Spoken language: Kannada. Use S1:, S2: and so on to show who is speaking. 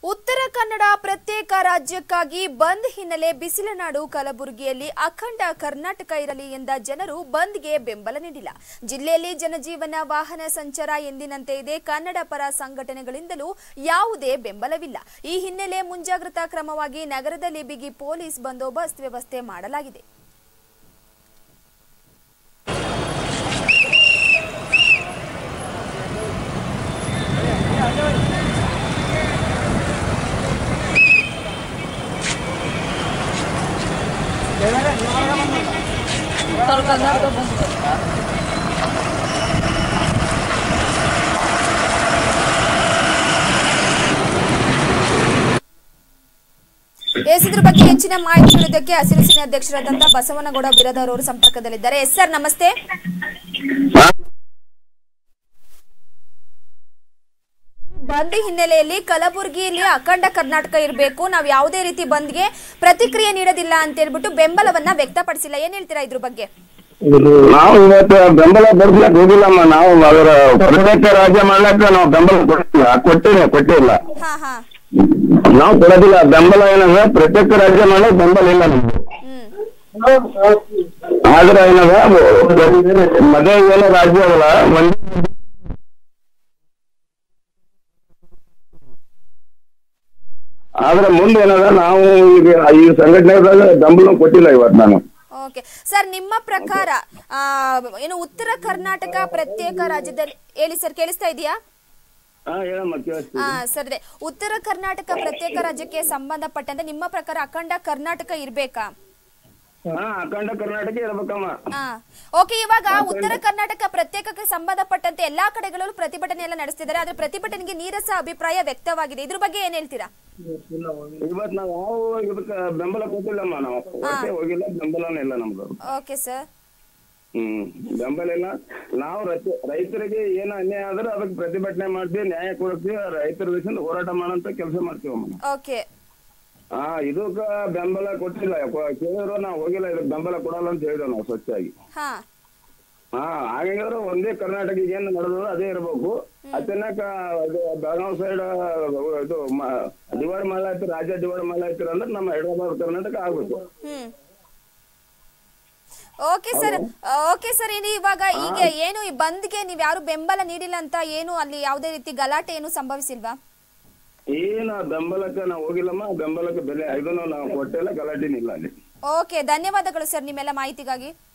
S1: ಉತ್ತರ ಕನ್ನಡ ಪ್ರತ್ಯೇಕ ರಾಜ್ಯಕ್ಕಾಗಿ ಬಂದ್ ಹಿನ್ನೆಲೆ ಬಿಸಿಲನಾಡು ಕಲಬುರಗಿಯಲ್ಲಿ ಅಖಂಡ ಕರ್ನಾಟಕ ಇರಲಿ ಎಂದ ಜನರು ಬಂದ್ಗೆ ಬೆಂಬಲ ನೀಡಿಲ್ಲ ಜಿಲ್ಲೆಯಲ್ಲಿ ಜನಜೀವನ ವಾಹನ ಸಂಚಾರ ಎಂದಿನಂತೆ ಇದೆ ಕನ್ನಡ ಪರ ಸಂಘಟನೆಗಳಿಂದಲೂ ಯಾವುದೇ ಬೆಂಬಲವಿಲ್ಲ ಈ ಹಿನ್ನೆಲೆ ಮುಂಜಾಗ್ರತಾ ಕ್ರಮವಾಗಿ ನಗರದಲ್ಲಿ ಬಿಗಿ ಪೊಲೀಸ್ ಬಂದೋಬಸ್ತ್ ವ್ಯವಸ್ಥೆ ಮಾಡಲಾಗಿದೆ ಎಸ್ ಇದ್ರ ಬಗ್ಗೆ ಹೆಚ್ಚಿನ ಮಾಹಿತಿ ನೀಡೋದಕ್ಕೆ ಹಸಿರು ಸೇನೆ ಅಧ್ಯಕ್ಷರಾದಂತಹ ಬಸವನಗೌಡ ಬಿರದರ್ ಅವರು ಸಂಪರ್ಕದಲ್ಲಿದ್ದಾರೆ ಎಸ್ ಸರ್ ನಮಸ್ತೆ ಬಂದ್ ಹಿನ್ನೆಲೆಯಲ್ಲಿ ಕಲಬುರಗಿಯಲ್ಲಿ ಅಖಂಡ ಕರ್ನಾಟಕ ಇರಬೇಕು ನಾವು ಯಾವುದೇ ರೀತಿ ಬಂದ್ಗೆ ಪ್ರತಿಕ್ರಿಯೆ ನೀಡೋದಿಲ್ಲ ಅಂತ ಹೇಳ್ಬಿಟ್ಟು ಬೆಂಬಲವನ್ನ ವ್ಯಕ್ತಪಡಿಸಿಲ್ಲ ಏನ್ ಹೇಳ್ತೀರಾ ಇದ್ರ ಬಗ್ಗೆ
S2: ನಾವು ಇವತ್ತು ಬೆಂಬಲ ಬಡ್ಸ್ಲಕ್ ಹೋಗಿಲ್ಲಮ್ಮ ನಾವು ಅದರ ಪ್ರತ್ಯೇಕ ರಾಜ್ಯ ಮಾಡ್ಲಕ್ಕ ನಾವು ಬೆಂಬಲ ಕೊಟ್ಟಿಲ್ಲ ಕೊಟ್ಟಿಲ್ಲ ಕೊಟ್ಟಿಲ್ಲ
S1: ಹಾ ಹಾ
S2: ನಾವು ಕೊಡೋದಿಲ್ಲ ಬೆಂಬಲ ಏನಂದ್ರೆ ಪ್ರತ್ಯೇಕ ರಾಜ್ಯ ಮಾಡ್ಲಕ್ ಬೆಂಬಲ ಇಲ್ಲ ನಮ್ದು
S1: ಹ್ಮ್
S2: ಆದ್ರೆ ಏನದ ಮದುವೆ ಏನೋ ರಾಜ್ಯ ಅದಲ್ಲ ಒಂದ್ ಆದ್ರೆ ಮುಂದೆ ಏನದ ನಾವು ಈಗ ಈ ಸಂಘಟನೆದಾಗ ಬೆಂಬಲ ಕೊಟ್ಟಿಲ್ಲ ಇವತ್ತು ನಾನು
S1: ಓಕೆ ಸರ್ ನಿಮ್ಮ ಪ್ರಕಾರ ಆ, ಏನು ಉತ್ತರ ಕರ್ನಾಟಕ ಪ್ರತ್ಯೇಕ ರಾಜ್ಯದಲ್ಲಿ ಹೇಳಿ ಸರ್ ಕೇಳಿಸ್ತಾ ಇದೆಯಾ
S2: ಹಾ ಹೇಳಮ್ಮ ಕೇಳಿಸ್ತೀನಿ
S1: ಹಾ ಸರ್ ಇದೆ ಉತ್ತರ ಕರ್ನಾಟಕ ಪ್ರತ್ಯೇಕ ರಾಜ್ಯಕ್ಕೆ ಸಂಬಂಧಪಟ್ಟಂತೆ ನಿಮ್ಮ ಪ್ರಕಾರ ಅಖಂಡ ಕರ್ನಾಟಕ ಇರ್ಬೇಕಾ
S2: ಹಾ ಅಖಂಡ ಕರ್ನಾಟಕ ಇರ್ಬೇಕಮ್ಮ
S1: ಹಾ ಓಕೆ ಇವಾಗ ಉತ್ತರ ಕರ್ನಾಟಕ ಪ್ರತ್ಯೇಕಕ್ಕೆ ಸಂಬಂಧಪಟ್ಟಂತೆ ಎಲ್ಲಾ ಕಡೆಗಳಲ್ಲೂ ಪ್ರತಿಭಟನೆ ಎಲ್ಲ ನಡೆಸ್ತಿದ್ದಾರೆ ಆದ್ರೆ ಪ್ರತಿಭಟನೆಗೆ ನೀರಸ ಅಭಿಪ್ರಾಯ ವ್ಯಕ್ತವಾಗಿದೆ ಇದ್ರ ಬಗ್ಗೆ ಏನ್ ಹೇಳ್ತೀರಾ
S2: ಇವತ್ ನಾವು ಯಾವ ಇದಕ್ಕ ಬೆಂಬಲ ಕೊಟ್ಟಿಲ್ಲಮ್ಮ ನಾವು ಒಟ್ಟೆ ಹೋಗಿಲ್ಲ ಬೆಂಬಲನೇ ಇಲ್ಲ ನಮ್ದು
S1: ಓಕೆ ಸರ್
S2: ಹ್ಮ್ ಬೆಂಬಲ ಇಲ್ಲ ನಾವು ರೈತ- ರೈತರಿಗೆ ಏನು ಅನ್ಯಾಯ ಆದ್ರೆ ಅದಕ್ಕೆ ಪ್ರತಿಭಟನೆ ಮಾಡ್ತೀವಿ ನ್ಯಾಯ ಕೊಡ್ತೀವಿ ರೈತರ ವಿಷಯದ ಹೋರಾಟ ಮಾಡಂತ ಕೆಲಸ ಮಾಡ್ತೀವಮ್ಮ
S1: ಓಕೆ
S2: ಹಾ ಇದಕ್ಕ ಬೆಂಬಲ ಕೊಟ್ಟಿಲ್ಲ ಕೊ- ಕೇಳಿದ್ರು ನಾವು ಹೋಗಿಲ್ಲ ಇದಕ್ಕೆ ಬೆಂಬಲ ಕೊಡಲ್ಲ ಅಂತ ಹೇಳಿದ್ವಿ ನಾವು ಸ್ವಚ್ಛಾಗಿ
S1: ಹಾ
S2: ಹಾ ಹಾಗಾದ್ರೆ ಒಂದೇ ಕರ್ನಾಟಕ ಏನ್ ನಡೆದದ ಅದೇ ಇರ್ಬೇಕು ಅಚಾನಕ ಅದು ಬೆಳಗಾವ್ ಸೈಡ್ ಇದು ಡಿವೈಡ್ ಮಾಡ್ಲಾಯ್ತು ರಾಜ್ಯ ಡಿವೈಡ್ ಮಾಡ್ಲಾಯ್ತಿರ ಅಂದ್ರೆ ನಮ್ಮ ಹೈದರಾಬಾದ್ ಕರ್ನಾಟಕ ಆಗ್ಬೇಕು
S1: hmm okay sir okay sir ಇನ್ನು ಇವಾಗ ಈಗ ಏನು ಈ ಬಂದ್ಗೆ ನೀವ್ ಯಾರು ಬೆಂಬಲ ನೀಡಿಲ್ಲ ಅಂತ ಏನು ಅಲ್ಲಿ ಯಾವುದೇ ರೀತಿ ಗಲಾಟೆ ಏನು ಸಂಭವಿಸಿಲ್ವಾ
S2: ಏನ ಬೆಂಬಲಕ್ಕೆ ನಾವು ಹೋಗಿಲ್ಲಮ್ಮ ಬೆಂಬಲಕ್ಕೆ ಬೆಲೆ ಇದನ್ನು ನಾವು ಕೊಟ್ಟಿಲ್ಲ ಗಲಾಟೆನಿಲ್ಲ ಅಲ್ಲಿ
S1: ಓಕೆ ಧನ್ಯವಾದಗಳು ಸರ್ ನಿಮ್ಮೆಲ್ಲ ಮಾಹಿತಿಗಾಗಿ